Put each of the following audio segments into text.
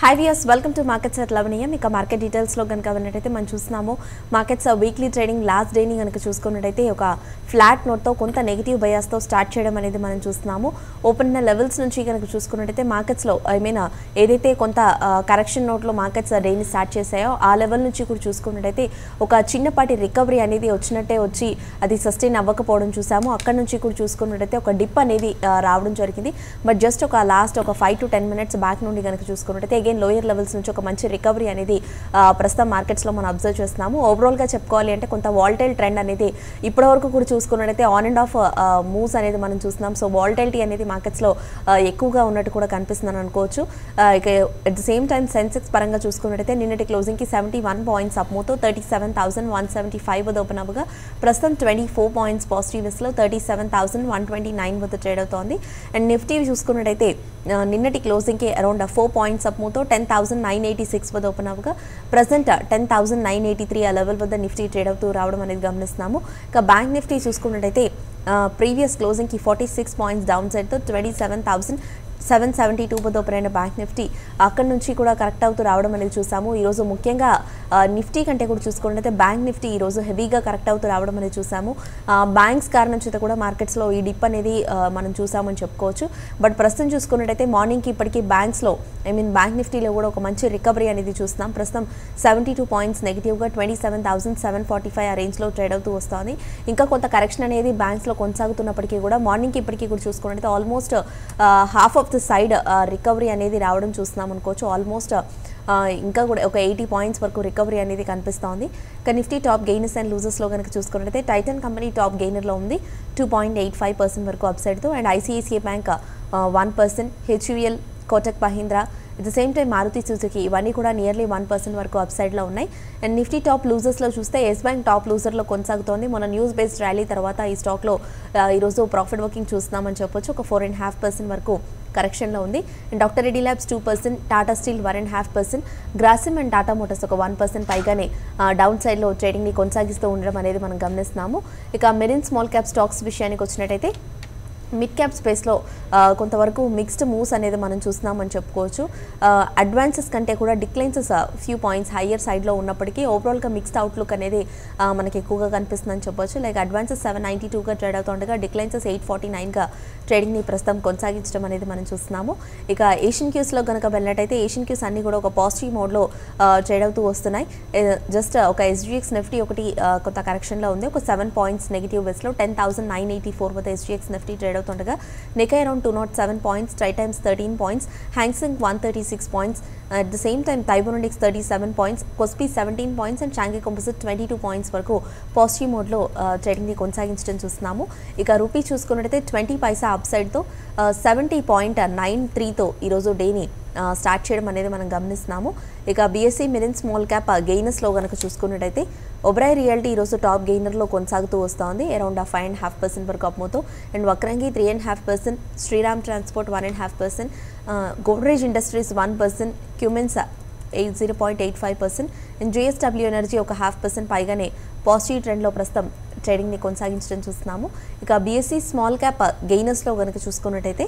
high viewers welcome to markets at లవనీయం ఇక market డీటెయిల్స్లో కనుక విన్నట్టయితే మనం చూస్తున్నాము మార్కెట్స్ వీక్లీ ట్రేడింగ్ లాస్ట్ డేని కనుక చూసుకున్నట్టయితే ఒక ఫ్లాట్ నోట్తో కొంత నెగిటివ్ బయాస్తో స్టార్ట్ చేయడం అనేది మనం చూస్తున్నాము ఓపెన్ లెవెల్స్ నుంచి కనుక చూసుకున్నట్టయితే మార్కెట్స్లో ఐ మీన్ ఏదైతే కొంత కరెక్షన్ నోట్లో మార్కెట్స్ డేని స్టార్ట్ చేశాయో ఆ లెవెల్ నుంచి కూడా చూసుకున్నట్టయితే ఒక చిన్నపాటి రికవరీ అనేది వచ్చినట్టే వచ్చి అది సస్టైన్ అవ్వకపోవడం చూసాము అక్కడ నుంచి కూడా చూసుకున్నట్టయితే ఒక డిప్ అనేది ఆ, రావడం జరిగింది బట్ జస్ట్ ఒక లాస్ట్ ఒక five to ten minutes back నుండి కనుక చూసుకున్నట్టయితే అగైన్ లోయర్ లెవెల్స్ నుంచి ఒక మంచి రికవరీ అనేది ఆ, ప్రస్తుతం మార్కెట్స్లో మనం అబ్జర్వ్ చేస్తున్నాము ఓవరాల్గా చెప్పుకోవాలి అంటే కొంత వాల్టైల్ ట్రెండ్ అనేది ఇప్పటివరకు కూడా చూసుకున్నట్టయితే ఆన్ అండ్ ఆఫ్ మూవ్స్ అనేది మనం చూస్తున్నాం సో వాల్టైలిటీ అనేది మార్కెట్స్లో ఎక్కువగా ఉన్నట్టు కూడా కనిపిస్తుందని అనుకోవచ్చు ఆ, ఇక at the same time Sensex పరంగా చూసుకున్నట్టయితే నిన్నటి క్లోజింగ్కి సెవెంటీ వన్ పాయింట్స్ అప్ మూతో thirty seven thousand one seventy five వద్ద ఓపెన్ అవ్వగా ప్రస్తుతం ట్వంటీ ఫోర్ పాయింట్స్ పాజిటివ్నెస్లో thirty seven thousand one twenty nine వద్ద ట్రేడ్ అవుతోంది అండ్ నిఫ్టీ చూసుకున్నట్టయితే ఆ, నిన్నటి క్లోజింగ్కి అరౌండ్ ఫోర్ పాయింట్స్ అప్ మూతో ten thousand nine eighty six వద్ద ఓపెన్ అవ్వగా present ten thousand nine eighty three ఆ లెవెల్ వద్ద నిఫ్టీ ట్రేడ్ అవుతూ రావడం అనేది గమనిస్తున్నాము ఇక బ్యాంక్ నిఫ్టీ చూసుకున్నట్టయితే ప్రీవియస్ క్లోజింగ్కి ఫార్టీ సిక్స్ పాయింట్స్ డౌన్ సైడ్తో twenty seven thousand seven seventy two వద్ద ఓపెన్ అయిన బ్యాంక్ నిఫ్టీ అక్కడ నుంచి కూడా కరెక్ట్ అవుతూ రావడం అనేది చూసాము ఈరోజు ముఖ్యంగా ఆ, నిఫ్టీ కంటే కూడా చూసుకున్నట్టయితే బ్యాంక్ నిఫ్టీ ఈరోజు హెవీగా కరెక్ట్ అవుతూ రావడం అనేది చూసాము ఆ, బ్యాంక్స్ కారణం చేత కూడా మార్కెట్స్లో ఈ డిప్ అనేది ఆ, మనం చూసామని చెప్పుకోవచ్చు బట్ ప్రస్తుతం చూసుకున్నట్టయితే మార్నింగ్కి ఇప్పటికీ బ్యాంక్స్లో ఐ మీన్ బ్యాంక్ నిఫ్టీలో కూడా ఒక మంచి రికవరీ అనేది చూస్తున్నాం ప్రస్తుతం సెవెంటీ టూ పాయింట్స్ నెగిటివ్గా twenty seven thousand seven forty five ఆ రేంజ్లో ట్రేడ్ అవుతూ వస్తుంది ఇంకా కొంత కరెక్షన్ అనేది బ్యాంక్స్లో కొనసాగుతున్నప్పటికీ కూడా మార్నింగ్కి ఇప్పటికీ కూడా చూసుకున్నట్టయితే almost half of the side recovery అనేది రావడం చూస్తున్నాం అనుకోవచ్చు ఆల్మోస్ట్ ఇంకా కూడా ఒక ఎయిటీ పాయింట్స్ వరకు రికవరీ అనేది కనిపిస్తోంది ఇక నిఫ్టీ టాప్ గెయినర్స్ అండ్ లూజర్స్లో కనుక చూసుకున్నట్టయితే టైటన్ కంపెనీ టాప్ గెయినర్లో ఉంది two point eight five percent వరకు అప్సైడ్తో and ICICI bank one percent HUL Kotak Mahindra at the same time Maruti Suzuki ఇవన్నీ కూడా నియర్లీ వన్ పర్సెంట్ వరకు అప్సైడ్లో ఉన్నాయి అండ్ నిఫ్టీ టాప్ లూజర్స్లో చూస్తే ఎస్ బ్యాంక్ టాప్ లూజర్లో కొనసాగుతోంది మన న్యూస్ బేస్డ్ ర్యాలీ తర్వాత ఈ స్టాక్లో ఆ, ఈరోజు ప్రాఫిట్ వర్కింగ్ చూస్తున్నామని చెప్పొచ్చు ఒక ఫోర్ అండ్ హాఫ్ పర్సెంట్ వరకు కరెక్షన్లో ఉంది and doctor Reddy labs two percent Tata steel one and half percent Grasim and Tata motors ఒక వన్ పర్సెంట్ పైగానే డౌన్ సైడ్లో ట్రేడింగ్ని కొనసాగిస్తూ ఉండడం అనేది మనం గమనిస్తున్నాము ఇక మెరిన్ స్మాల్ క్యాప్ స్టాక్స్ విషయానికి వచ్చినట్టయితే మిడ్ క్యాప్ స్పేస్లో ఆ, కొంతవరకు మిక్స్డ్ మూవ్స్ అనేది మనం చూస్తున్నామని చెప్పుకోవచ్చు అడ్వాన్సెస్ కంటే కూడా డిక్లైన్సెస్ ఫ్యూ పాయింట్స్ హయ్యర్ సైడ్లో ఉన్నప్పటికీ ఓవరాల్గా మిక్స్డ్ అవుట్లుక్ అనేది ఆ, మనకి ఎక్కువగా కనిపిస్తుందని చెప్పొచ్చు లైక్ అడ్వాన్సెస్ సెవెన్ నైంటీ టూగా ట్రేడ్ అవుతుండగా డిక్లైన్సెస్ ఎయిట్ ఫార్టీ నైన్గా ట్రేడింగ్ని ప్రస్తుతం కొనసాగించడం అనేది మనం చూస్తున్నాము ఇక ఏషియన్ క్యూస్లో కనుక వెళ్ళినట్టయితే ఏషియన్ క్యూస్ అన్ని కూడా ఒక పాజిటివ్ మోడ్లో ట్రేడ్ అవుతూ వస్తున్నాయి జస్ట్ ఒక ఎస్జిఎక్స్ నిఫ్టీ ఒకటి ఆ, కొంత కరెక్షన్లో ఉంది ఒక సెవెన్ పాయింట్స్ నెగిటివ్ బెస్లో ten thousand nine eighty four వద్ద ఎస్జిఎక్స్ నిఫ్టీ ట్రేడ్ అవుతుండగా Nikkei around two nought seven points ట్రై Times thirteen points Hang Seng one thirty six points at the same time తైబోనోడిక్స్ thirty seven points KOSPI seventeen points and Shanghai composite twenty two points వరకు positive మోడ్లో ట్రేడింగ్ని కొనసాగించడం చూస్తున్నాము ఇక rupee చూసుకున్నట్టయితే twenty paisa up సైడ్తో సెవెంటీ పాయింట్ నైన్ త్రీతో ఈరోజు డేని ఆ, స్టార్ట్ చేయడం అనేది మనం గమనిస్తున్నాము ఇక బీఎస్సీ మిరిన్ స్మాల్ క్యాప్ గెయినర్స్లో కనుక చూసుకున్నట్టయితే ఒబ్రాయ్ రియాలిటీ ఈరోజు టాప్ గెయినర్లో కొనసాగుతూ వస్తోంది around five and half percent వరకు అప్మోతో and Vakrangee three and half percent Shriram transport one and half percent Godrej industries one percent Cummins eight zero point eight five percent and JSW energy ఒక హాఫ్ పర్సెంట్ పైగానే positive ట్రెండ్లో ప్రస్తుతం ట్రేడింగ్ని కొనసాగించడం చూస్తున్నాము ఇక BSc small cap గెయినర్స్లో కనుక చూసుకున్నట్టయితే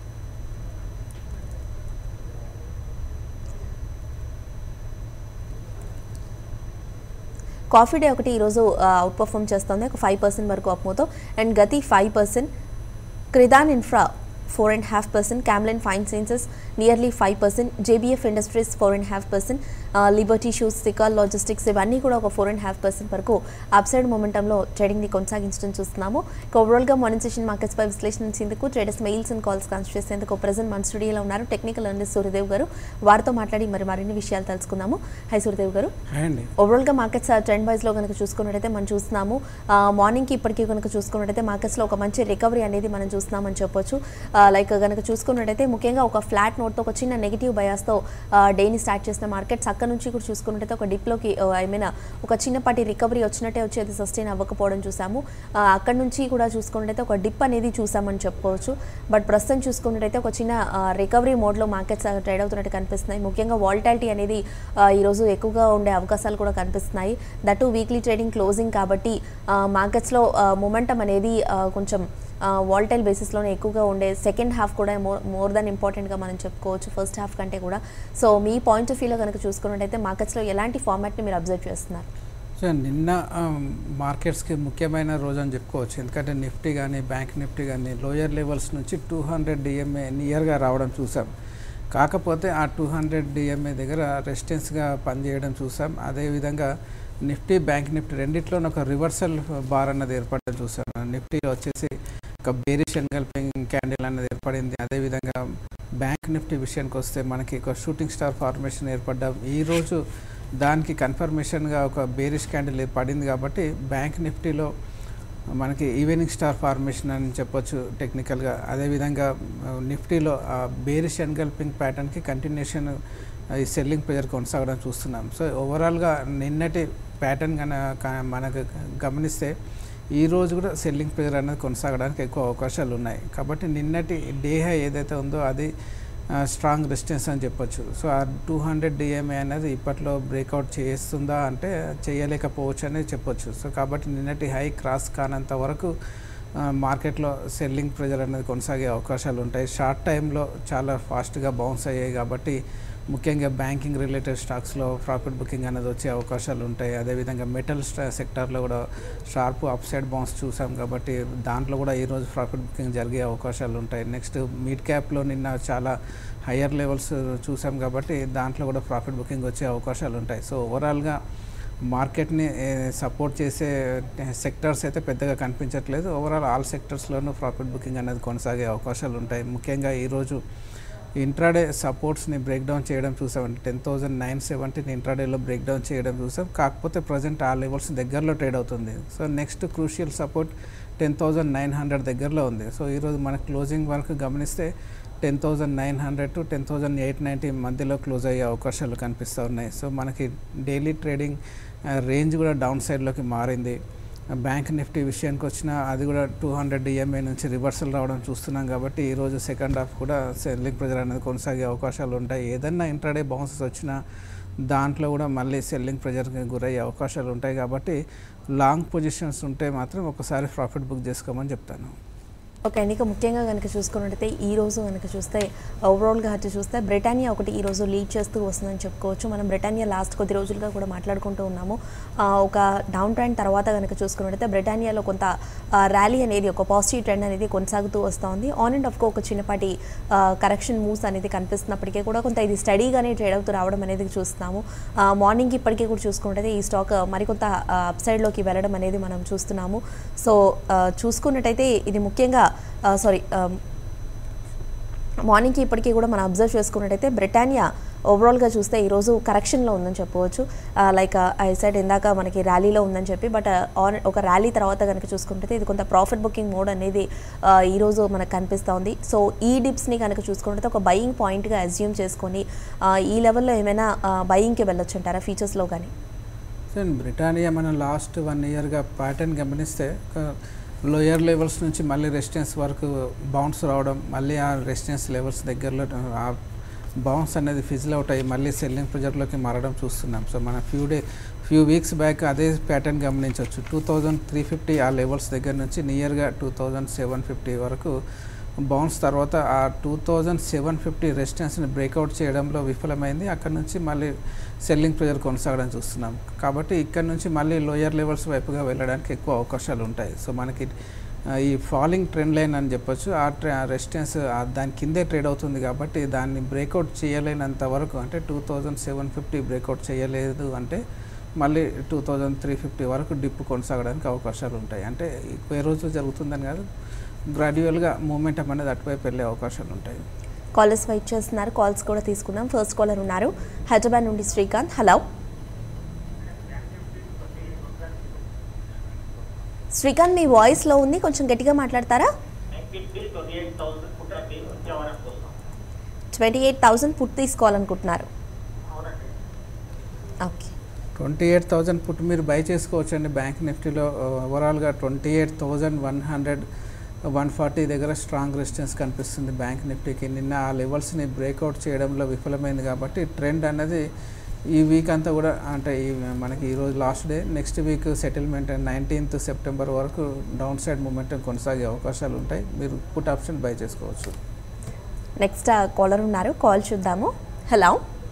కాఫీ డే ఒకటి ఈరోజు అవుట్ పర్ఫామ్ చేస్తుంది ఒక ఫైవ్ పర్సెంట్ వరకు అప్మోతో and Gati five percent Kridhan infra four and half percent Camlin fine sciences nearly five percent JBF industries four and half percent Liberty shoes Sical logistics ఇవన్నీ కూడా ఒక ఫోర్ అండ్ హాఫ్ పర్సెంట్ వరకు అప్సైడ్ మొమెంటంలో ట్రేడింగ్ని కొనసాగించడం చూస్తున్నాము ఇక ఓవరాల్గా మార్నింగ్ సెషన్ మార్కెట్స్పై విశ్లేషించేందుకు traders mails and calls consider చేసేందుకు ప్రజెంట్ మన స్టూడియోలో ఉన్నారు టెక్నికల్ అనలిస్ట్ సూర్యదేవ్ గారు వారితో మాట్లాడి మరి మరిన్ని విషయాలు తెలుసుకుందాము హై సూర్యదేవ్ గారు హాయ్ అండి ఓవరాల్గా మార్కెట్స్ ట్రెండ్ వైజ్లో కనుక చూసుకున్నట్టయితే మనం చూస్తున్నాము ఆ, మార్నింగ్కి ఇప్పటికీ కనుక చూసుకున్నట్టయితే మార్కెట్స్లో ఒక మంచి రికవరీ అనేది మనం చూస్తున్నామని చెప్పొచ్చు ఆ, లైక్ కనుక చూసుకున్నట్టయితే ముఖ్యంగా ఒక ఫ్లాట్ నోట్తో ఒక చిన్న నెగిటివ్ బయాస్తో డేని స్టార్ట్ చేసిన మార్కెట్స్ అక్కడ నుంచి కూడా చూసుకున్నట్టయితే ఒక డిప్లోకి ఐ మీన్ ఒక చిన్నపాటి రికవరీ వచ్చినట్టే వచ్చి అది సస్టైన్ అవ్వకపోవడం చూసాము ఆ, అక్కడ నుంచి కూడా చూసుకున్నట్టయితే ఒక డిప్ అనేది చూసామని చెప్పుకోవచ్చు బట్ ప్రస్తుతం చూసుకున్నట్టయితే ఒక చిన్న రికవరీ మోడ్లో మార్కెట్స్ ట్రేడ్ అవుతున్నట్టు కనిపిస్తున్నాయి ముఖ్యంగా వాల్టాలిటీ అనేది ఆ, ఈరోజు ఎక్కువగా ఉండే అవకాశాలు కూడా కనిపిస్తున్నాయి దట్ వీక్లీ ట్రేడింగ్ క్లోజింగ్ కాబట్టి మార్కెట్స్లో మొమెంటం అనేది ఆ, కొంచెం వాల్టైల్ బేసిస్లోనే ఎక్కువగా ఉండే సెకండ్ హాఫ్ కూడా మోర్ మోర్ దాన్ ఇంపార్టెంట్గా మనం చెప్పుకోవచ్చు ఫస్ట్ హాఫ్ కంటే కూడా సో మీ పాయింట్ ఆఫ్ వ్యూలో కనుక చూసుకున్నట్టయితే మార్కెట్స్లో ఎలాంటి ఫార్మాట్ని మీరు అబ్జర్వ్ చేస్తున్నారు సో నిన్న ఆ, మార్కెట్స్కి ముఖ్యమైన రోజు అని చెప్పుకోవచ్చు ఎందుకంటే నిఫ్టీ కానీ బ్యాంక్ నిఫ్టీ కానీ లోయర్ లెవెల్స్ నుంచి టూ హండ్రెడ్ డిఎంఏ నియర్గా రావడం చూసాం కాకపోతే ఆ టూ హండ్రెడ్ డిఎంఏ దగ్గర రెసిస్టెన్స్గా పనిచేయడం చూసాం అదేవిధంగా నిఫ్టీ బ్యాంక్ నిఫ్టీ రెండిట్లోనూ ఒక రివర్సల్ బార్ అన్నది ఏర్పడడం చూసాం నిఫ్టీలో వచ్చేసి ఒక బేరిష్ ఎన్గల్పింగ్ క్యాండిల్ అన్నది ఏర్పడింది అదేవిధంగా బ్యాంక్ నిఫ్టీ విషయానికి వస్తే మనకి ఒక షూటింగ్ స్టార్ ఫార్మేషన్ ఏర్పడ్డం ఈరోజు దానికి కన్ఫర్మేషన్గా ఒక బేరిష్ క్యాండిల్ పడింది కాబట్టి బ్యాంక్ నిఫ్టీలో మనకి ఈవినింగ్ స్టార్ ఫార్మేషన్ అని చెప్పొచ్చు టెక్నికల్గా అదేవిధంగా ఆ, నిఫ్టీలో ఆ బేరిష్ ఎన్గల్పింగ్ ప్యాటర్న్కి కంటిన్యూషన్ ఈ సెల్లింగ్ ప్రెజర్ కొనసాగడం చూస్తున్నాం సో ఓవరాల్గా నిన్నటి ప్యాటర్న్ కన క- మనకు గమనిస్తే ఈ రోజు కూడా సెల్లింగ్ ప్రెజర్ అనేది కొనసాగడానికి ఎక్కువ అవకాశాలు ఉన్నాయి కాబట్టి నిన్నటి డే హై ఏదైతే ఉందో అది స్ట్రాంగ్ రెసిస్టెన్స్ అని చెప్పొచ్చు సో ఆ టూ హండ్రెడ్ డిఎంఏ అనేది ఇప్పట్లో బ్రేక్అవుట్ చేస్తుందా అంటే చేయలేకపోవచ్చు అని చెప్పొచ్చు సో కాబట్టి నిన్నటి హై క్రాస్ కానంత వరకు ఆ, మార్కెట్లో సెల్లింగ్ ప్రెజర్ అనేది కొనసాగే అవకాశాలు ఉంటాయి షార్ట్ టైంలో చాలా ఫాస్ట్గా బౌన్స్ అయ్యాయి కాబట్టి ముఖ్యంగా బ్యాంకింగ్ రిలేటెడ్ స్టాక్స్లో ప్రాఫిట్ బుకింగ్ అనేది వచ్చే అవకాశాలు ఉంటాయి అదేవిధంగా మెటల్ సెక్టార్లో కూడా షార్ప్ అప్ సైడ్ బౌన్స్ చూసాం కాబట్టి దాంట్లో కూడా ఈరోజు ప్రాఫిట్ బుకింగ్ జరిగే అవకాశాలు ఉంటాయి నెక్స్ట్ మిడ్ క్యాప్లో నిన్న చాలా హయ్యర్ లెవెల్స్ చూసాం కాబట్టి దాంట్లో కూడా ప్రాఫిట్ బుకింగ్ వచ్చే అవకాశాలు ఉంటాయి సో ఓవరాల్గా మార్కెట్ని సపోర్ట్ చేసే సెక్టర్స్ అయితే పెద్దగా కనిపించట్లేదు ఓవరాల్ ఆల్ సెక్టర్స్లోనూ ప్రాఫిట్ బుకింగ్ అనేది కొనసాగే అవకాశాలు ఉంటాయి ముఖ్యంగా ఈరోజు ఇంట్రాడే సపోర్ట్స్ని బ్రేక్ డౌన్ చేయడం చూసామంటే టెన్ థౌజండ్ నైన్ సెవెంటీని ఇంట్రాడేలో బ్రేక్ డౌన్ చేయడం చూసాం కాకపోతే ప్రజెంట్ ఆ లెవెల్స్ దగ్గరలో ట్రేడ్ అవుతుంది so next crucial support ten thousand nine hundred దగ్గరలో ఉంది సో ఈరోజు మన క్లోజింగ్ వరకు గమనిస్తే ten thousand nine hundred to ten thousand eight ninety మధ్యలో క్లోజ్ అయ్యే అవకాశాలు కనిపిస్తూ ఉన్నాయి సో మనకి డైలీ ట్రేడింగ్ రేంజ్ కూడా డౌన్ సైడ్లోకి మారింది బ్యాంక్ నిఫ్టీ విషయానికి వచ్చినా అది కూడా టూ హండ్రెడ్ ఈఎంఐ నుంచి రివర్సల్ రావడం చూస్తున్నాం కాబట్టి ఈరోజు సెకండ్ హాఫ్ కూడా సెల్లింగ్ ప్రెజర్ అనేది కొనసాగే అవకాశాలు ఉంటాయి ఏదన్నా ఇంట్రాడే బౌన్సెస్ వచ్చినా దాంట్లో కూడా మళ్ళీ సెల్లింగ్ ప్రెజర్కి గురయ్యే అవకాశాలు ఉంటాయి కాబట్టి లాంగ్ పొజిషన్స్ ఉంటే మాత్రం ఒకసారి ప్రాఫిట్ బుక్ చేసుకోమని చెప్తాను ఓకే అండి ఇక ముఖ్యంగా కనుక చూసుకున్నట్టయితే ఈ రోజు కనుక చూస్తే ఓవరాల్గా అయితే చూస్తే బ్రిటానియా ఒకటి ఈ రోజు లీడ్ చేస్తూ వస్తుందని చెప్పుకోవచ్చు మనం బ్రిటానియా లాస్ట్ కొద్ది రోజులుగా కూడా మాట్లాడుకుంటూ ఉన్నాము ఆ, ఒక డౌన్ ట్రెండ్ తర్వాత కనుక చూసుకున్నట్టయితే బ్రిటానియాలో కొంత ర్యాలీ అనేది ఒక పాజిటివ్ ట్రెండ్ అనేది కొనసాగుతూ వస్తూ ఉంది ఆన్ అండ్ ఆఫ్గా ఒక చిన్నపాటి కరెక్షన్ మూవ్స్ అనేది కనిపిస్తున్నప్పటికీ కూడా కొంత ఇది స్టడీగానే ట్రేడ్ అవుతూ రావడం అనేది చూస్తున్నాము మార్నింగ్ ఇప్పటికీ కూడా చూసుకుంటే ఈ స్టాక్ మరికొంత అప్ సైడ్లోకి వెళ్ళడం అనేది మనం చూస్తున్నాము సో ఆ, చూసుకున్నట్టయితే ఇది ముఖ్యంగా సారీ మార్నింగ్కి ఇప్పటికీ కూడా మనం అబ్జర్వ్ చేసుకున్నట్టయితే బ్రిటానియా ఓవరాల్గా చూస్తే ఈరోజు కరెక్షన్లో ఉందని చెప్పవచ్చు లైక్ ఐ సైడ్ ఇందాక మనకి ర్యాలీలో ఉందని చెప్పి బట్ ఆన్ ఒక ర్యాలీ తర్వాత కనుక చూసుకుంటే ఇది కొంత ప్రాఫిట్ బుకింగ్ మోడ్ అనేది ఆ, ఈరోజు మనకు కనిపిస్తూ ఉంది సో ఈ డిప్స్ని కనుక చూసుకుంటే ఒక బయింగ్ పాయింట్గా అజ్యూమ్ చేసుకొని ఆ, ఈ లెవెల్లో ఏమైనా బయింగ్కి వెళ్ళొచ్చు అంటారా ఫీచర్స్లో కానీ సో బ్రిటానియా మనం లాస్ట్ వన్ ఇయర్గా ప్యాటర్న్ గమనిస్తే లోయర్ లెవెల్స్ నుంచి మళ్ళీ రెసిస్టెన్స్ వరకు బౌన్స్ రావడం మళ్ళీ ఆ రెసిస్టెన్స్ లెవెల్స్ దగ్గరలో ఆ బౌన్స్ అనేది ఫిజిల్ అవుట్ అయ్యి మళ్ళీ సెల్లింగ్ ప్రెజర్లోకి మారడం చూస్తున్నాం సో మన few day few weeks back అదే ప్యాటర్న్ గమనించవచ్చు టూ థౌజండ్ త్రీ ఫిఫ్టీ ఆ లెవెల్స్ దగ్గర నుంచి నియర్గా టూ థౌజండ్ సెవెన్ ఫిఫ్టీ వరకు బౌన్స్ తర్వాత ఆ టూ థౌజండ్ సెవెన్ ఫిఫ్టీ రెసిస్టెన్స్ని బ్రేక్అవుట్ చేయడంలో విఫలమైంది అక్కడ నుంచి మళ్ళీ సెల్లింగ్ ప్రెజర్ కొనసాగడం చూస్తున్నాం కాబట్టి ఇక్కడ నుంచి మళ్ళీ లోయర్ లెవెల్స్ వైపుగా వెళ్ళడానికి ఎక్కువ అవకాశాలు ఉంటాయి సో మనకి ఆ, ఈ ఫాలింగ్ ట్రెండ్ లైన్ అని చెప్పొచ్చు ఆ ట్రె రెసిస్టెన్స్ దాని కిందే ట్రేడ్ అవుతుంది కాబట్టి దాన్ని బ్రేక్అవుట్ చేయలేనంత వరకు అంటే two thousand seven fifty breakout చేయలేదు అంటే మళ్ళీ టూ థౌజండ్ త్రీ ఫిఫ్టీ వరకు డిప్ కొనసాగడానికి అవకాశాలు ఉంటాయి అంటే ఎక్కువ రోజు జరుగుతుందని కాదు గ్రాడ్యువల్గా మూమెంటం అనేది అటువైపు వెళ్ళే అవకాశాలు ఉంటాయి కాలర్స్ వెయిట్ చేస్తున్నారు కాల్స్ కూడా తీసుకుందాం ఫస్ట్ కాలర్ ఉన్నారు హైదరాబాద్ నుండి శ్రీకాంత్ హలో శ్రీకాంత్ మీ వాయిస్ లో ఉంది కొంచెం గట్టిగా మాట్లాడతారా ట్వంటీ ఎయిట్ థౌసండ్ పుట్ తీసుకోవాలనుకుంటున్నారు okay twenty eight thousand put మీరు బై చేసుకోవచ్చు అండి బ్యాంక్ నిఫ్టీలో ఓవరాల్గా twenty eight thousand one hundred one forty దగ్గర స్ట్రాంగ్ రెసిస్టెన్స్ కనిపిస్తుంది బ్యాంక్ నిఫ్టీకి నిన్న ఆ లెవెల్స్ని బ్రేక్అవుట్ చేయడంలో విఫలమైంది కాబట్టి ట్రెండ్ అనేది ఈ వీక్ అంతా కూడా అంటే ఈ మనకి ఈరోజు last day next week settlement nineteenth September వరకు డౌన్ సైడ్ మూమెంటం కొనసాగే అవకాశాలు ఉంటాయి మీరు పుట్ ఆప్షన్ బై చేసుకోవచ్చు నెక్స్ట్ కాలర్ ఉన్నారు కాల్ చూద్దాము హలో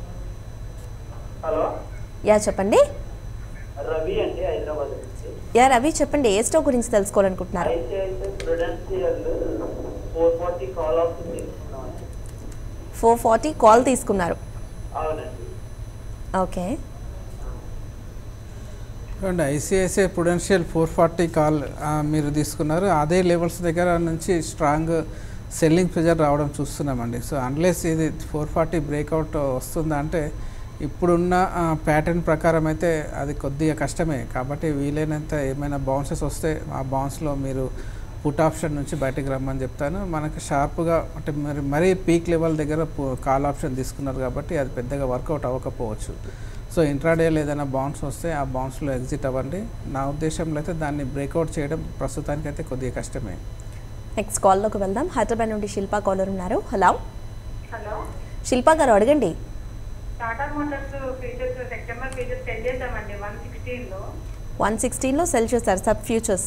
హలో యా చెప్పండి రవి అండి హైదరాబాద్ నుంచి యా రవి చెప్పండి ఏ స్టోక్ గురించి తెలుసుకోవాలనుకుంటున్నారు ICICI Prudential four forty call option తీసుకున్నామండి ఫోర్ ఫార్టీ కాల్ తీసుకున్నారు అవునండి ఓకే చూడండి ICICI Prudential four forty call ఆ, మీరు తీసుకున్నారు అదే లెవెల్స్ దగ్గర నుంచి స్ట్రాంగ్ సెల్లింగ్ ప్రెజర్ రావడం చూస్తున్నామండి సో అన్లెస్ ఇది ఫోర్ ఫార్టీ బ్రేక్అవుట్ వస్తుందా అంటే ఇప్పుడున్న ప్యాటర్న్ ప్రకారం అయితే అది కొద్దిగా కష్టమే కాబట్టి వీలైనంత ఏమైనా బౌన్సెస్ వస్తే ఆ బౌన్స్లో మీరు పుట్ ఆప్షన్ నుంచి బయటకు రమ్మని చెప్తాను మనకు షార్ప్గా అంటే మరి మరీ పీక్ లెవెల్ దగ్గర కాల్ ఆప్షన్ తీసుకున్నారు కాబట్టి అది పెద్దగా వర్కౌట్ అవ్వకపోవచ్చు సో ఇంట్రాడేలో ఏదైనా బౌన్స్ వస్తే ఆ బౌన్స్లో ఎగ్జిట్ అవ్వండి నా ఉద్దేశంలో అయితే దాన్ని బ్రేక్అవుట్ చేయడం ప్రస్తుతానికైతే కొద్దిగా కష్టమే నెక్స్ట్ కాల్లోకి వెళ్దాం హైదరాబాద్ నుండి శిల్పా కాలర్ ఉన్నారు హలో హలో శిల్పా గారు అడగండి Tata Motors futures September futures sell చేద్దామండి వన్ సిక్స్టీన్లో వన్ సిక్స్టీన్లో సెల్ చేశారు సబ్ ఫ్యూచర్స్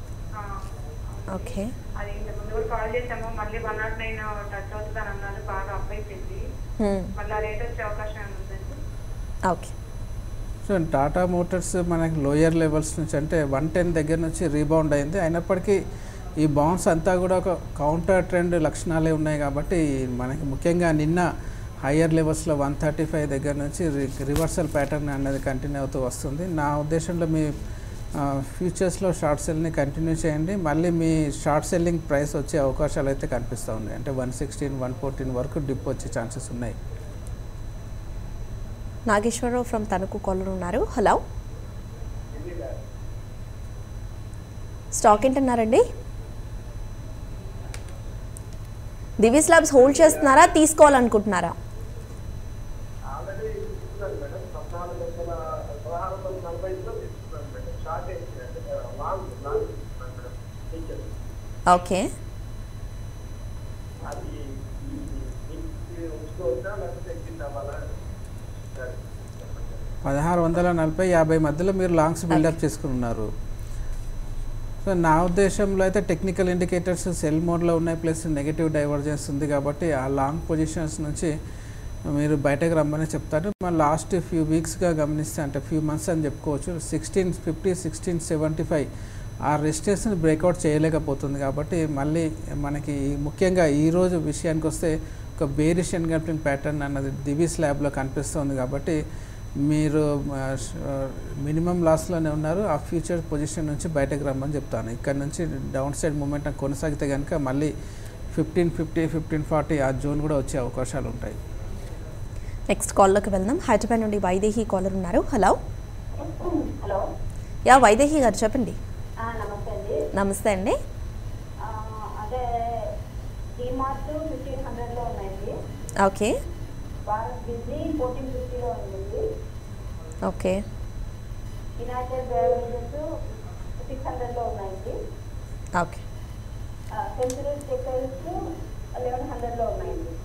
ఓకే అది ఇంత ముందు కూడా కాల్ చేసాము మళ్ళీ వన్ నాట్ నైన్ టచ్ అవుతుందని అన్నారు బాగా అప్ అయిపోయింది మళ్ళీ ఆ రేట్ వచ్చే అవకాశం ఏమైనా ఉందండి ఓకే సో టాటా మోటార్స్ మనకి లోయర్ లెవెల్స్ నుంచి అంటే వన్ టెన్ దగ్గర నుంచి రీబౌండ్ అయింది అయినప్పటికీ ఈ బౌన్స్ అంతా కూడా ఒక కౌంటర్ ట్రెండ్ లక్షణాలే ఉన్నాయి కాబట్టి మనకి ముఖ్యంగా నిన్న హయ్యర్ లెవెల్స్లో వన్ థర్టీ ఫైవ్ దగ్గర నుంచి రివర్సల్ ప్యాటర్న్ అనేది కంటిన్యూ అవుతూ వస్తుంది నా ఉద్దేశంలో మీ ఫ్యూచర్స్లో షార్ట్ సెల్ని కంటిన్యూ చేయండి మళ్ళీ మీ షార్ట్ సెల్లింగ్ ప్రైస్ వచ్చే అవకాశాలు అయితే కనిపిస్తూ ఉన్నాయి అంటే వన్ సిక్స్టీన్ వన్ ఫోర్టీన్ వరకు డిప్ వచ్చే ఛాన్సెస్ ఉన్నాయి నాగేశ్వరరావు ఫ్రమ్ తణుకు కాలర్ ఉన్నారు హలో స్టాక్ ఏంటన్నారండి దివి స్లాబ్స్ హోల్డ్ చేస్తున్నారా తీసుకోవాలనుకుంటున్నారా ఆల్రెడీ తీసుకున్నాను మేడం పద్నాలుగు వందల పదహారు వందల నలభై ఐదులో తీసుకున్నాను మేడం షార్ట్ వేసిందండి లాంగ్ లాంగ్ తీసుకున్నాను మేడం టీచర్ ఓకే అది మీకు ఉంచుకోవచ్చా లేకపోతే ఎగ్జిట్ అవ్వాలా సరే చెప్పండి పదహారు వందల నలభై యాభై మధ్యలో మీరు లాంగ్స్ బిల్డప్ చేసుకుని ఉన్నారు సో నా ఉద్దేశంలో అయితే టెక్నికల్ ఇండికేటర్స్ సెల్ మోడ్లో ఉన్నాయి ప్లస్ నెగిటివ్ డైవర్జెన్స్ ఉంది కాబట్టి ఆ లాంగ్ పొజిషన్స్ నుంచి మీరు బయటకు రమ్మని చెప్తారు మన లాస్ట్ ఫ్యూ వీక్స్గా గమనిస్తే అంటే ఫ్యూ మంత్స్ అని చెప్పుకోవచ్చు sixteen fifty sixteen seventy five ఆ రెసిస్టెన్స్ని బ్రేక్అవుట్ చేయలేకపోతుంది కాబట్టి మళ్ళీ మనకి ముఖ్యంగా ఈరోజు విషయానికి వస్తే ఒక బేరిష్ ఎన్గల్పింగ్ ప్యాటర్న్ అన్నది దివి స్లాబ్లో కనిపిస్తుంది కాబట్టి మీరు మినిమం లాస్లోనే ఉన్నారు ఆ ఫ్యూచర్ పొజిషన్ నుంచి బయటకు రమ్మని చెప్తాను ఇక్కడ నుంచి డౌన్ సైడ్ మూమెంట్ కొనసాగితే కనుక మళ్ళీ ఫిఫ్టీన్ ఫిఫ్టీ ఫిఫ్టీన్ ఫార్టీ ఆ జోన్ కూడా వచ్చే అవకాశాలు ఉంటాయి నెక్స్ట్ కాల్లోకి వెళ్దాం హైదరాబాద్ నుండి వైదేహి కాలర్ ఉన్నారు హలో హలో యా వైదేహి గారు చెప్పండి ఆ, నమస్తే అండి నమస్తే అండి ఆ, అదే డిమార్ట్ ఫిఫ్టీన్ హండ్రెడ్లో ఉన్నాయండి ఓకే భారత్ బిజీ ఫోర్టీన్ ఫిఫ్టీలో ఉందండి ఓకే యునైటెడ్ బెవరేజెస్ సిక్స్ హండ్రెడ్లో ఉన్నాయండి ఓకే సెంచురీ టెక్స్టైల్స్ లెవెన్ హండ్రెడ్లో ఉన్నాయండి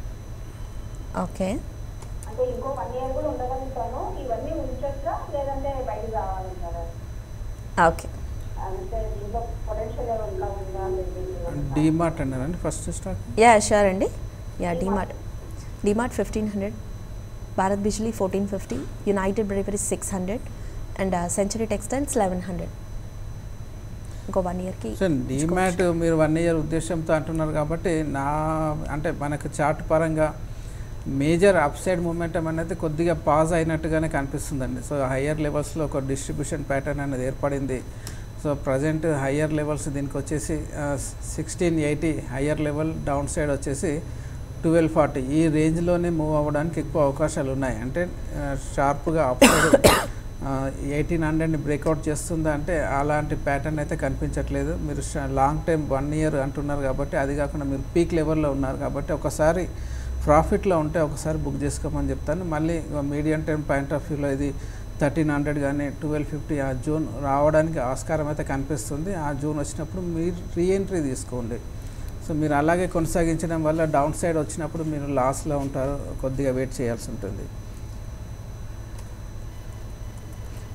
ఓకే అంటే ఇంకో వన్ ఇయర్ కూడా ఉండగలుగుతాను ఇవన్నీ ఉంచొచ్చా లేదంటే బయటకు రావాలంటారా ఓకే అంటే దీంట్లో పొటెన్షియల్ ఏమైనా ఉందా లేదా డీమార్ట్ అన్నారండి ఫస్ట్ స్టాక్ యా షూర్ అండి yeah DMart DMart fifteen hundred Bharat Bijli fourteen fifty United Breweries six hundred and Century textiles eleven hundred ఇంకో వన్ ఇయర్కి సో డీమ్యాట్ మీరు వన్ ఇయర్ ఉద్దేశంతో అంటున్నారు కాబట్టి నా అంటే మనకు చార్ట్ పరంగా మేజర్ అప్ సైడ్ మూమెంటం అనేది కొద్దిగా పాజ్ అయినట్టుగానే కనిపిస్తుందండి సో హయ్యర్ లెవెల్స్లో ఒక డిస్ట్రిబ్యూషన్ ప్యాటర్న్ అనేది ఏర్పడింది సో ప్రజెంట్ హయ్యర్ లెవెల్స్ దీనికి వచ్చేసి sixteen eighty higher level down side వచ్చేసి ట్వెల్వ్ ఫార్టీ ఈ రేంజ్లోనే మూవ్ అవ్వడానికి ఎక్కువ అవకాశాలు ఉన్నాయి అంటే షార్ప్గా అప్ సైడ్ ఎయిటీన్ హండ్రెడ్ని బ్రేక్అవుట్ చేస్తుందా అంటే అలాంటి ప్యాటర్న్ అయితే కనిపించట్లేదు మీరు లాంగ్ టైం వన్ ఇయర్ అంటున్నారు కాబట్టి అది కాకుండా మీరు పీక్ లెవెల్లో ఉన్నారు కాబట్టి ఒకసారి ప్రాఫిట్లో ఉంటే ఒకసారి బుక్ చేసుకోమని చెప్తాను మళ్ళీ మీడియం టైం పాయింట్ ఆఫ్ వ్యూలో ఇది థర్టీన్ హండ్రెడ్ కానీ ట్వెల్వ్ ఫిఫ్టీ ఆ జూన్ రావడానికి ఆస్కారం అయితే కనిపిస్తుంది ఆ జూన్ వచ్చినప్పుడు మీరు రీఎంట్రీ తీసుకోండి సో మీరు అలాగే కొనసాగించడం వల్ల డౌన్ సైడ్ వచ్చినప్పుడు మీరు లాస్లో ఉంటారు కొద్దిగా వెయిట్ చేయాల్సి ఉంటుంది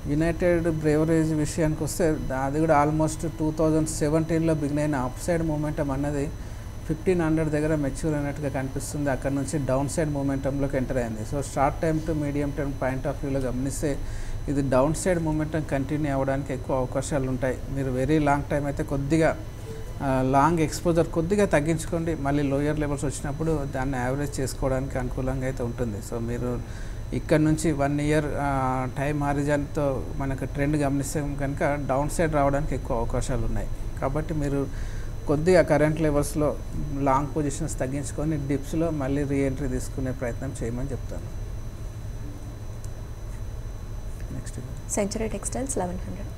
యునైటెడ్ బ్రేవరేజ్ విషయానికి వస్తే దా- అది కూడా ఆల్మోస్ట్ టూ థౌజండ్ సెవెంటీన్లో బిగిన్ అయిన అప్ సైడ్ మూమెంటం అన్నది ఫిఫ్టీన్ హండ్రెడ్ దగ్గర మెచ్యూర్ అయినట్టుగా కనిపిస్తుంది అక్కడ నుంచి డౌన్ సైడ్ మూమెంటంలోకి ఎంటర్ అయింది so short time to medium time point of వ్యూలో గమనిస్తే ఇది డౌన్ సైడ్ మూమెంటం కంటిన్యూ అవ్వడానికి ఎక్కువ అవకాశాలు ఉంటాయి మీరు వెరీ లాంగ్ టైం అయితే కొద్దిగా లాంగ్ ఎక్స్పోజర్ కొద్దిగా తగ్గించుకోండి మళ్ళీ లోయర్ లెవెల్స్ వచ్చినప్పుడు దాన్ని యావరేజ్ చేసుకోవడానికి అనుకూలంగా అయితే ఉంటుంది సో మీరు ఇక్కడ నుంచి వన్ ఇయర్ టైం హారిజన్తో మనకు ట్రెండ్ గమనిస్తే కనుక డౌన్ సైడ్ రావడానికి ఎక్కువ అవకాశాలు ఉన్నాయి కాబట్టి మీరు కొద్దిగా కరెంట్ లెవెల్స్లో లాంగ్ పొజిషన్స్ తగ్గించుకొని డిప్స్లో మళ్ళీ రీఎంట్రీ తీసుకునే ప్రయత్నం చేయమని చెప్తాను next century textiles eleven hundred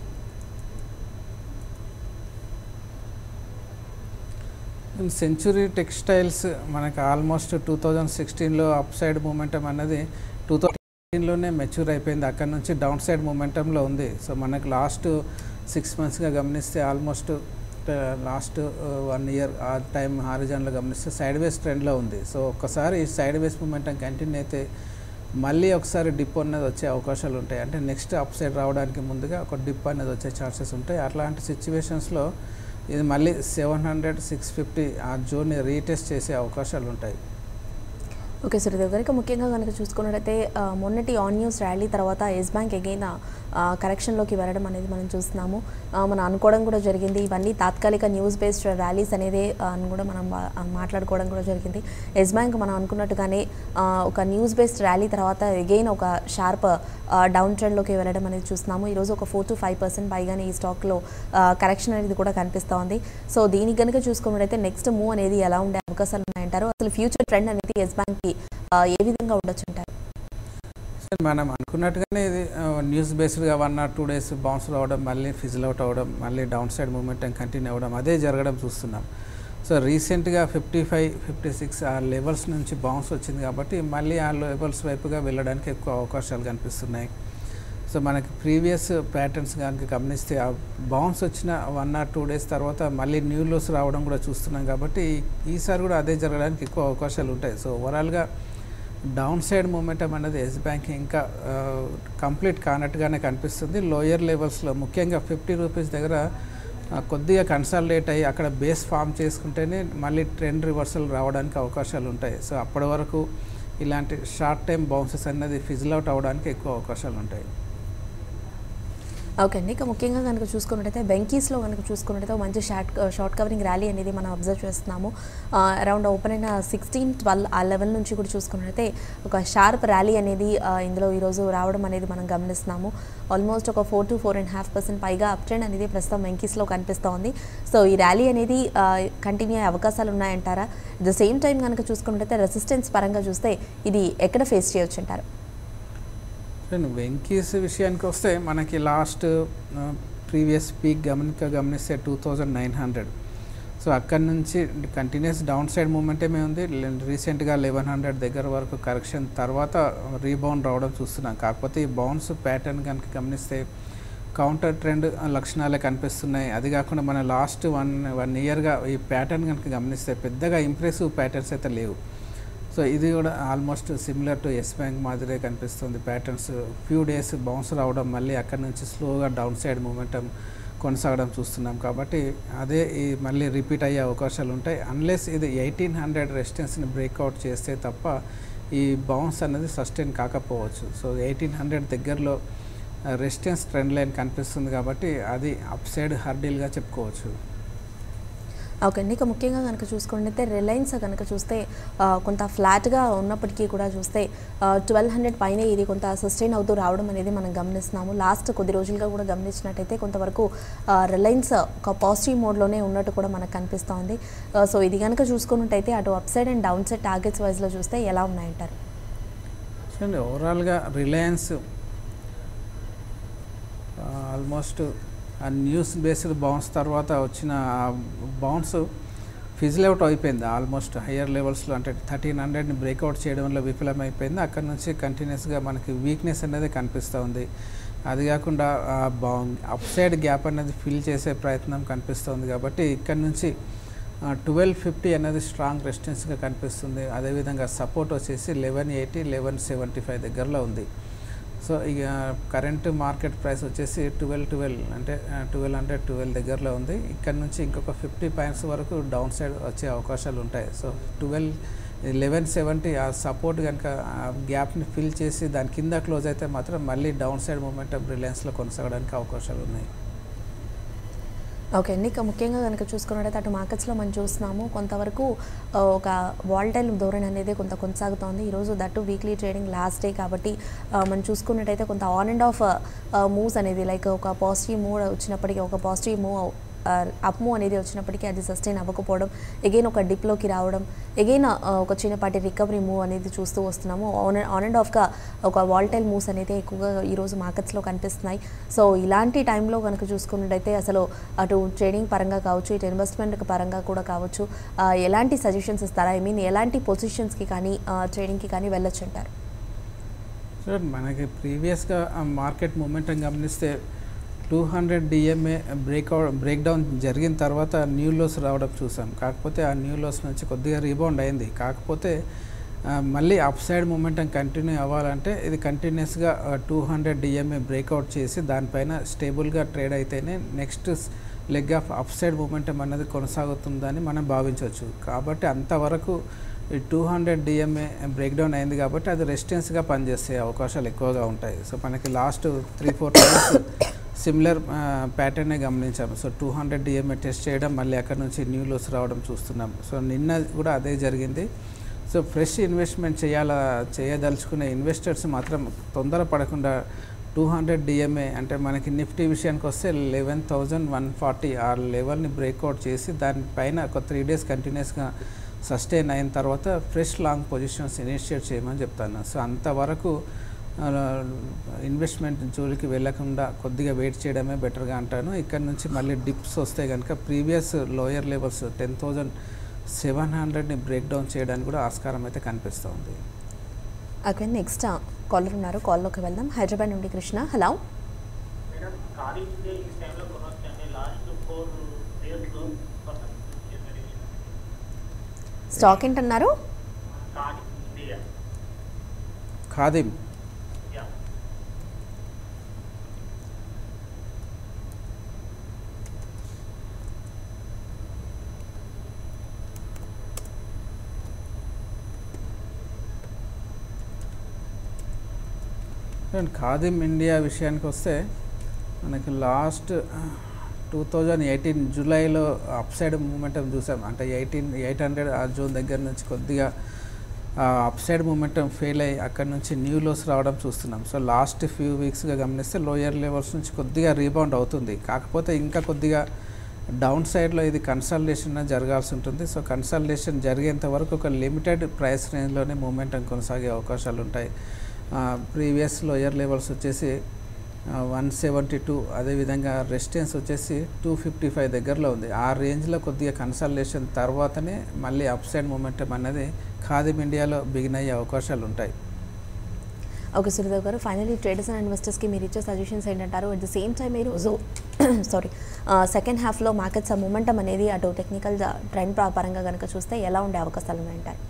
century textiles మనకు ఆల్మోస్ట్ టూ థౌజండ్ సిక్స్టీన్లో అప్ సైడ్ మూమెంటం అన్నది టూ థౌజండ్ లోనే మెచ్యూర్ అయిపోయింది అక్కడ నుంచి డౌన్ సైడ్ మూమెంటంలో ఉంది సో మనకు లాస్ట్ సిక్స్ మంత్స్గా గమనిస్తే ఆల్మోస్ట్ లాస్ట్ వన్ ఇయర్ ఆ టైం హారిజన్లో గమనిస్తే సైడ్ వేస్ ట్రెండ్లో ఉంది సో ఒక్కసారి ఈ సైడ్ వేస్ మూమెంటం కంటిన్యూ అయితే మళ్ళీ ఒకసారి డిప్ అనేది వచ్చే అవకాశాలు ఉంటాయి అంటే నెక్స్ట్ అప్ సైడ్ రావడానికి ముందుగా ఒక డిప్ అనేది వచ్చే ఛాన్సెస్ ఉంటాయి అట్లాంటి సిచ్యువేషన్స్లో ఇది మళ్ళీ సెవెన్ హండ్రెడ్ సిక్స్ ఫిఫ్టీ ఆ జోన్ని రీటెస్ట్ చేసే అవకాశాలు ఉంటాయి ఓకే సురేదేవ్ గారు ఇక ముఖ్యంగా కనుక చూసుకున్నట్టయితే ఆ, మొన్నటి ఆన్ న్యూస్ ర్యాలీ తర్వాత ఎస్ బ్యాంక్ ఎగైన్ కరెక్షన్లోకి వెళ్ళడం అనేది మనం చూస్తున్నాము ఆ, మనం అనుకోవడం కూడా జరిగింది ఇవన్నీ తాత్కాలిక న్యూస్ బేస్డ్ ర్యాలీస్ అనేది ఆ, అని కూడా మనం మా- ఆ, మాట్లాడుకోవడం కూడా జరిగింది ఎస్ బ్యాంక్ మనం అనుకున్నట్టుగానే ఆ, ఒక న్యూస్ బేస్డ్ ర్యాలీ తర్వాత ఎగైన్ ఒక షార్ప్ డౌన్ ట్రెండ్లోకి వెళ్ళడం అనేది చూస్తున్నాము ఈరోజు ఒక ఫోర్ టు ఫైవ్ పర్సెంట్ పైగానే ఈ స్టాక్లో కరెక్షన్ అనేది కూడా కనిపిస్తూ ఉంది సో దీనికి కనుక చూసుకున్నట్టయితే నెక్స్ట్ మూవ్ అనేది ఎలా ఉండే అవకాశాలు ఉన్నాయంటారు అసలు ఫ్యూచర్ ట్రెండ్ అనేది ఎస్ బ్యాంక్కి ఏ విధంగా ఉండొచ్చు అంటారు సో మనం అనుకున్నట్టుగానే ఇది న్యూస్ బేస్డ్గా one or two days bounce రావడం మళ్ళీ ఫిజిల్ అవుట్ అవ్వడం మళ్ళీ డౌన్ సైడ్ మూమెంటం కంటిన్యూ అవ్వడం అదే జరగడం చూస్తున్నాం సో రీసెంట్గా ఫిఫ్టీ ఫైవ్ ఫిఫ్టీ సిక్స్ ఆ లెవెల్స్ నుంచి బౌన్స్ వచ్చింది కాబట్టి మళ్ళీ ఆ లెవెల్స్ వైపుగా వెళ్ళడానికి ఎక్కువ అవకాశాలు కనిపిస్తున్నాయి సో మనకి ప్రీవియస్ ప్యాటర్న్స్ కనుక గమనిస్తే ఆ బౌన్స్ వచ్చిన వన్ ఆర్ టూ డేస్ తర్వాత మళ్ళీ న్యూ లోస్ రావడం కూడా చూస్తున్నాం కాబట్టి ఈసారి కూడా అదే జరగడానికి ఎక్కువ అవకాశాలు ఉంటాయి సో ఓవరాల్గా డౌన్ సైడ్ మూమెంటం అనేది ఎస్ బ్యాంక్ ఇంకా కంప్లీట్ కానట్టుగానే కనిపిస్తుంది లోయర్ లెవెల్స్లో ముఖ్యంగా ఫిఫ్టీ రూపీస్ దగ్గర ఆ, కొద్దిగా కన్సల్టేట్ అయ్యి అక్కడ బేస్ ఫామ్ చేసుకుంటేనే మళ్ళీ ట్రెండ్ రివర్సల్ రావడానికి అవకాశాలు ఉంటాయి సో అప్పటి వరకు ఇలాంటి షార్ట్ టైం బౌన్సెస్ అనేది ఫిజిల్ అవుట్ అవ్వడానికి ఎక్కువ అవకాశాలు ఉంటాయి ఓకే అండి ఇక ముఖ్యంగా కనుక చూసుకున్నట్టయితే బెంకీస్లో కనుక చూసుకున్నట్టయితే ఒక మంచి షార్ట్ షార్ట్ కవరింగ్ ర్యాలీ అనేది మనం అబ్జర్వ్ చేస్తున్నాము అరౌండ్ ఓపెన్ అయిన సిక్స్టీన్ ట్వెల్వ్ ఆ లెవెల్ నుంచి కూడా చూసుకున్నట్టయితే ఒక షార్ప్ ర్యాలీ అనేది ఆ, ఇందులో ఈరోజు రావడం అనేది మనం గమనిస్తున్నాము ఆల్మోస్ట్ ఒక four to four and half percent పైగా అప్ ట్రెండ్ అనేది ప్రస్తుతం వెంకీస్లో కనిపిస్తోంది సో ఈ ర్యాలీ అనేది కంటిన్యూ అయ్యే అవకాశాలు ఉన్నాయంటారా అట్ ద సేమ్ టైం కనుక చూసుకున్నట్టయితే రెసిస్టెన్స్ పరంగా చూస్తే ఇది ఎక్కడ ఫేస్ చేయొచ్చు అంటారు నేను వెంకీస్ విషయానికి వస్తే మనకి లాస్ట్ ప్రీవియస్ పీక్ గమనిక గమనిస్తే two thousand nine hundred so అక్కడి నుంచి కంటిన్యూస్ డౌన్ సైడ్ మూమెంటేమే ఉంది రీసెంట్గా లెవెన్ హండ్రెడ్ దగ్గర వరకు కరెక్షన్ తర్వాత రీబౌండ్ రావడం చూస్తున్నాం కాకపోతే ఈ బౌన్స్ ప్యాటర్న్ కనుక గమనిస్తే కౌంటర్ ట్రెండ్ లక్షణాలే కనిపిస్తున్నాయి అది కాకుండా మన లాస్ట్ వన్ వన్ ఇయర్గా ఈ ప్యాటర్న్ కనుక గమనిస్తే పెద్దగా ఇంప్రెసివ్ ప్యాటర్న్స్ అయితే లేవు సో ఇది కూడా almost similar to Yes Bank మాదిరే కనిపిస్తుంది ప్యాటర్న్స్ ఫ్యూ డేస్ బౌన్స్ రావడం మళ్ళీ అక్కడి నుంచి స్లోగా డౌన్ సైడ్ మూమెంటం కొనసాగడం చూస్తున్నాం కాబట్టి అదే ఈ మళ్ళీ రిపీట్ అయ్యే అవకాశాలు ఉంటాయి అన్లెస్ ఇది ఎయిటీన్ హండ్రెడ్ రెసిస్టెన్స్ని బ్రేక్అవుట్ చేస్తే తప్ప ఈ బౌన్స్ అనేది సస్టైన్ కాకపోవచ్చు సో ఎయిటీన్ హండ్రెడ్ దగ్గరలో రెసిస్టెన్స్ ట్రెండ్ లైన్ కనిపిస్తుంది కాబట్టి అది అప్ సైడ్ హర్డిల్గా చెప్పుకోవచ్చు ఓకే అండి ఇక ముఖ్యంగా కనుక చూసుకుంటే రిలయన్స్ కనుక చూస్తే ఆ, కొంత ఫ్లాట్గా ఉన్నప్పటికీ కూడా చూస్తే ట్వెల్వ్ హండ్రెడ్ పైనే ఇది కొంత సస్టైన్ అవుతూ రావడం అనేది మనం గమనిస్తున్నాము లాస్ట్ కొద్ది రోజులుగా కూడా గమనించినట్టయితే కొంతవరకు ఆ, రిలయన్స్ ఒక పాజిటివ్ మోడ్లోనే ఉన్నట్టు కూడా మనకు కనిపిస్తోంది ఆ, సో ఇది కనుక చూసుకున్నట్టయితే అటు up side and down side targets వైజ్లో చూస్తే ఎలా ఉన్నాయంటారు చూడండి ఓవరాల్గా రిలయన్స్ ఆల్మోస్ట్ ఆ న్యూస్ బేస్డ్ బౌన్స్ తర్వాత వచ్చిన బౌన్స్ ఫిజిల్ అవుట్ అయిపోయింది ఆల్మోస్ట్ హయ్యర్ లెవెల్స్లో అంటే థర్టీన్ హండ్రెడ్ని బ్రేక్అవుట్ చేయడంలో విఫలమైపోయింది అక్కడ నుంచి కంటిన్యూస్గా మనకి వీక్నెస్ అనేది కనిపిస్తూ ఉంది అది కాకుండా అప్ సైడ్ గ్యాప్ అనేది ఫిల్ చేసే ప్రయత్నం కనిపిస్తుంది కాబట్టి ఇక్కడ నుంచి ట్వెల్వ్ ఫిఫ్టీ అనేది స్ట్రాంగ్ రెసిస్టెన్స్గా కనిపిస్తుంది అదేవిధంగా సపోర్ట్ వచ్చేసి eleven eighty eleven seventy five దగ్గరలో ఉంది సో ఇక కరెంట్ మార్కెట్ ప్రైస్ వచ్చేసి ట్వెల్వ్ ట్వెల్వ్ అంటే ట్వెల్వ్ హండ్రెడ్ ట్వెల్వ్ దగ్గరలో ఉంది ఇక్కడ నుంచి ఇంకొక ఫిఫ్టీ పాయింట్స్ వరకు డౌన్ సైడ్ వచ్చే అవకాశాలు ఉంటాయి సో ట్వెల్వ్ లెవెన్ సెవెంటీ ఆ సపోర్ట్ కనుక ఆ గ్యాప్ని ఫిల్ చేసి దాని కింద క్లోజ్ అయితే మాత్రం మళ్ళీ డౌన్ సైడ్ మూమెంటం రిలయన్స్లో కొనసాగడానికి అవకాశాలు ఉన్నాయి ఓకే అండి ఇక ముఖ్యంగా కనుక చూసుకున్నట్టయితే అటు మార్కెట్స్లో మనం చూస్తున్నాము కొంతవరకు ఆ, ఒక వాల్టైల్ ధోరణి అనేది కొంత కొనసాగుతోంది ఈరోజు that weekly trading last day కాబట్టి ఆ, మనం చూసుకున్నట్టయితే కొంత ఆన్ అండ్ ఆఫ్ మూవ్స్ అనేది లైక్ ఒక పాజిటివ్ మూవ్ వచ్చినప్పటికీ ఒక పాజిటివ్ మూవ్ అప్ మూవ్ అనేది వచ్చినప్పటికీ అది సస్టైన్ అవ్వకపోవడం ఎగైన్ ఒక డిప్లోకి రావడం ఎగైన్ ఒక చిన్నపాటి రికవరీ మూవ్ అనేది చూస్తూ వస్తున్నాము ఆన్ ఆన్ అండ్ ఆఫ్గా ఒక వాల్టైల్ మూవ్స్ అనేది ఎక్కువగా ఈరోజు మార్కెట్స్లో కనిపిస్తున్నాయి సో ఇలాంటి టైంలో కనుక చూసుకున్నట్టయితే అసలు అటు ట్రేడింగ్ పరంగా కావచ్చు ఇటు ఇన్వెస్ట్మెంట్ పరంగా కూడా కావచ్చు ఆ, ఎలాంటి సజెషన్స్ ఇస్తారా ఐ మీన్ ఎలాంటి పొజిషన్స్కి కానీ ట్రేడింగ్కి కానీ వెళ్ళొచ్చు అంటారు సార్ మనకి ప్రీవియస్గా మార్కెట్ మూమెంటం గమనిస్తే two hundred DMA breakout break down జరిగిన తర్వాత న్యూ లోస్ రావడం చూసాం కాకపోతే ఆ న్యూ లోస్ నుంచి కొద్దిగా రీబౌండ్ అయింది కాకపోతే ఆ, మళ్ళీ అప్ సైడ్ మూమెంటం కంటిన్యూ అవ్వాలంటే ఇది కంటిన్యూస్గా టూ హండ్రెడ్ డిఎంఏ బ్రేక్అవుట్ చేసి దానిపైన స్టేబుల్గా ట్రేడ్ అయితేనే next leg of up side momentum అనేది కొనసాగుతుందని మనం భావించవచ్చు కాబట్టి అంతవరకు ఈ two hundred DMA break down అయింది కాబట్టి అది రెసిస్టెన్స్గా పనిచేసే అవకాశాలు ఎక్కువగా ఉంటాయి సో మనకి last three four times similar ప్యాటర్నే గమనించాము so two hundred DMA test చేయడం మళ్ళీ అక్కడ నుంచి న్యూ లోస్ రావడం చూస్తున్నాం సో నిన్న కూడా అదే జరిగింది సో ఫ్రెష్ ఇన్వెస్ట్మెంట్ చేయాల చేయదలుచుకునే ఇన్వెస్టర్స్ మాత్రం తొందరపడకుండా టూ హండ్రెడ్ డిఎంఏ అంటే మనకి నిఫ్టీ విషయానికి వస్తే లెవెన్ థౌజండ్ వన్ ఫార్టీ ఆ లెవెల్ని బ్రేక్అవుట్ చేసి దానిపైన ఒక త్రీ డేస్ కంటిన్యూస్గా సస్టైన్ అయిన తర్వాత ఫ్రెష్ లాంగ్ పొజిషన్స్ ఇనిషియేట్ చేయమని చెప్తాను సో అంతవరకు ఇన్వెస్ట్మెంట్ జోలికి వెళ్ళకుండా కొద్దిగా వెయిట్ చేయడమే బెటర్గా అంటాను ఇక్కడ నుంచి మళ్ళీ డిప్స్ వస్తే కనుక previous lower levels ten thousand seven హండ్రెడ్ని బ్రేక్ డౌన్ చేయడానికి కూడా ఆస్కారం అయితే కనిపిస్తుంది ఓకే నెక్స్ట్ కాలర్ ఉన్నారు కాల్లోకి వెళ్దాం హైదరాబాద్ నుండి కృష్ణ హలో మేడం ఖాళీ ఉంటే ఈ టైంలో కొనొచ్చండి లాస్ట్ ఫోర్ డేస్లో స్టాక్ ఏంటన్నారు ఖాళీ India Khadim yeah and Khadim India విషయానికి వస్తే మనకి లాస్ట్ టూ థౌజండ్ ఎయిటీన్ జూలైలో అప్ సైడ్ మూమెంటం చూసాం అంటే ఎయిటీన్ ఎయిట్ హండ్రెడ్ ఆ జూన్ దగ్గర నుంచి కొద్దిగా అప్ సైడ్ మూమెంటం ఫెయిల్ అయ్యి అక్కడ నుంచి న్యూ లోస్ రావడం చూస్తున్నాం సో లాస్ట్ ఫ్యూ వీక్స్గా గమనిస్తే లోయర్ లెవెల్స్ నుంచి కొద్దిగా రీబౌండ్ అవుతుంది కాకపోతే ఇంకా కొద్దిగా డౌన్ సైడ్లో ఇది కన్సల్టేషన్ జరగాల్సి ఉంటుంది సో కన్సల్టేషన్ జరిగేంత వరకు ఒక లిమిటెడ్ ప్రైస్ రేంజ్లోనే మూమెంటం కొనసాగే అవకాశాలు ఉంటాయి ప్రీవియస్ లోయర్ లెవెల్స్ వచ్చేసి వన్ సెవెంటీ టూ అదేవిధంగా రెసిస్టెన్స్ వచ్చేసి టూ ఫిఫ్టీ ఫైవ్ దగ్గరలో ఉంది ఆ రేంజ్లో కొద్దిగా కన్సల్టేషన్ తర్వాతనే మళ్ళీ అప్ సైడ్ మూమెంటం అనేది ఖాదిం ఇండియాలో బిగిన్ అయ్యే అవకాశాలు ఉంటాయి ఓకే సురేదేవ్ గారు ఫైనలీ ట్రేడర్స్ అండ్ ఇన్వెస్టర్స్కి మీరు ఇచ్చే సజెషన్స్ ఏంటంటారు అట్ ద సేమ్ టైం మీరు సో సారీ సెకండ్ హాఫ్లో మార్కెట్స్ మూమెంటం అనేది అటు టెక్నికల్ ట్రెండ్ పరంగా కనుక చూస్తే ఎలా ఉండే అవకాశాలు ఉన్నాయంటారు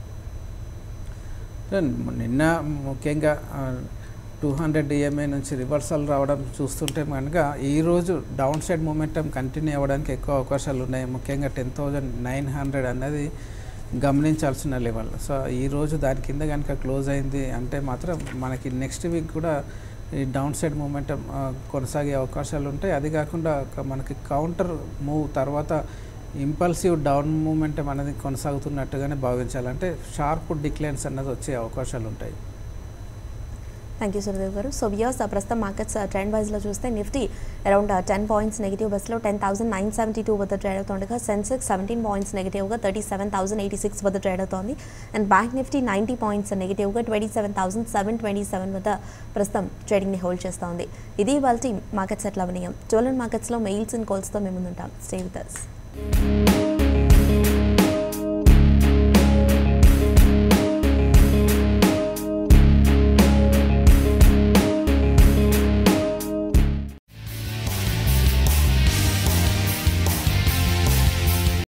నిన్న ముఖ్యంగా టూ హండ్రెడ్ డిఎంఏ నుంచి రివర్సల్ రావడం చూస్తుంటే కనుక ఈరోజు డౌన్ సైడ్ మూమెంటం కంటిన్యూ అవ్వడానికి ఎక్కువ అవకాశాలు ఉన్నాయి ముఖ్యంగా టెన్ థౌజండ్ నైన్ హండ్రెడ్ అన్నది గమనించాల్సిన లెవెల్ సో ఈరోజు దాని కింద కనుక క్లోజ్ అయింది అంటే మాత్రం మనకి నెక్స్ట్ వీక్ కూడా ఈ డౌన్ సైడ్ మూమెంటం కొనసాగే అవకాశాలు ఉంటాయి అది కాకుండా ఒక మనకి కౌంటర్ మూవ్ తర్వాత ఇంపల్సివ్ డౌన్ మూమెంటం అనేది కొనసాగుతున్నట్టుగానే భావించాలంటే షార్ప్ డిక్లైన్స్ అన్నది వచ్చే అవకాశాలు ఉంటాయి థ్యాంక్ యూ సురదేవ్ గారు సో వియర్స్ ప్రస్తుతం మార్కెట్స్ ట్రెండ్ వైజ్లో చూస్తే Nifty around ten points negative బస్లో ten thousand nine seventy two వద్ద ట్రేడ్ అవుతుండగా సెన్సెక్స్ సెవెంటీన్ పాయింట్స్ నెగిటివ్గా thirty seven thousand eighty six వద్ద ట్రేడ్ అవుతోంది and bank Nifty ninety points నెగిటివ్గా twenty seven thousand seven twenty seven వద్ద ప్రస్తుతం ట్రేడింగ్ని hold చేస్తోంది ఇది వాళ్ళ మార్కెట్స్ ఎట్లా వినయం జ్యువెలర్ మార్కెట్స్లో మెయిల్స్ అండ్ కాల్స్తో మేము ముందుంటాం స్టే విత్ అస్